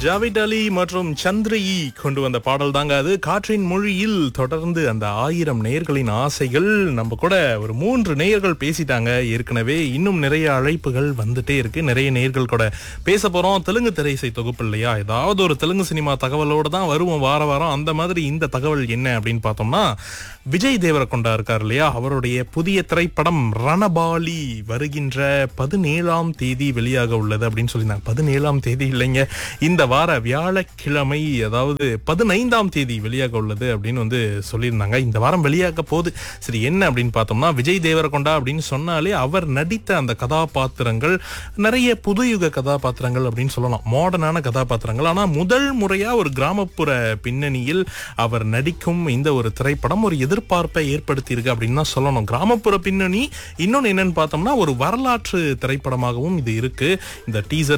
ஜாவித் அலி மற்றும் சந்திரயி கொண்டு வந்த பாடல் தாங்க அது காற்றின் மொழியில் தொடர்ந்து அந்த ஆயிரம் நேயர்களின் ஆசைகள் நம்ம கூட ஒரு மூன்று நேயர்கள் பேசிட்டாங்க ஏற்கனவே இன்னும் நிறைய அழைப்புகள் வந்துட்டே இருக்கு நிறைய நேயர்கள் கூட பேச போறோம் தெலுங்கு திரைசை தொகுப்பு இல்லையா ஏதாவது ஒரு தெலுங்கு சினிமா தகவலோட தான் வருவோம் வார வாரம் அந்த மாதிரி இந்த தகவல் என்ன அப்படின்னு பார்த்தோம்னா விஜய் தேவரகொண்டா இருக்கார் இல்லையா அவருடைய புதிய திரைப்படம் ரணபாலி வருகின்ற பதினேழாம் தேதி வெளியாக உள்ளது அப்படின்னு சொல்லியிருந்தாங்க பதினேழாம் தேதி இல்லைங்க இந்த வார வியாழக்கிழமை அதாவது பதினைந்தாம் தேதி வெளியாக உள்ளது அப்படின்னு வந்து சொல்லியிருந்தாங்க இந்த வாரம் வெளியாக போகுது சரி என்ன அப்படின்னு பார்த்தோம்னா விஜய் தேவரகொண்டா அப்படின்னு சொன்னாலே அவர் நடித்த அந்த கதாபாத்திரங்கள் நிறைய புதுயுக கதாபாத்திரங்கள் அப்படின்னு சொல்லலாம் மாடர்னான கதாபாத்திரங்கள் ஆனா முதல் முறையா ஒரு கிராமப்புற பின்னணியில் அவர் நடிக்கும் இந்த ஒரு திரைப்படம் ஒரு எதிர்பார்ப்பை ஏற்படுத்தி இருக்கு அப்படின்னு தான் சொல்லணும் கிராமப்புற பின்னணி இன்னொன்னு என்னன்னு பார்த்தோம்னா ஒரு வரலாற்று திரைப்படமாகவும் இது இருக்கு இந்த டீசர்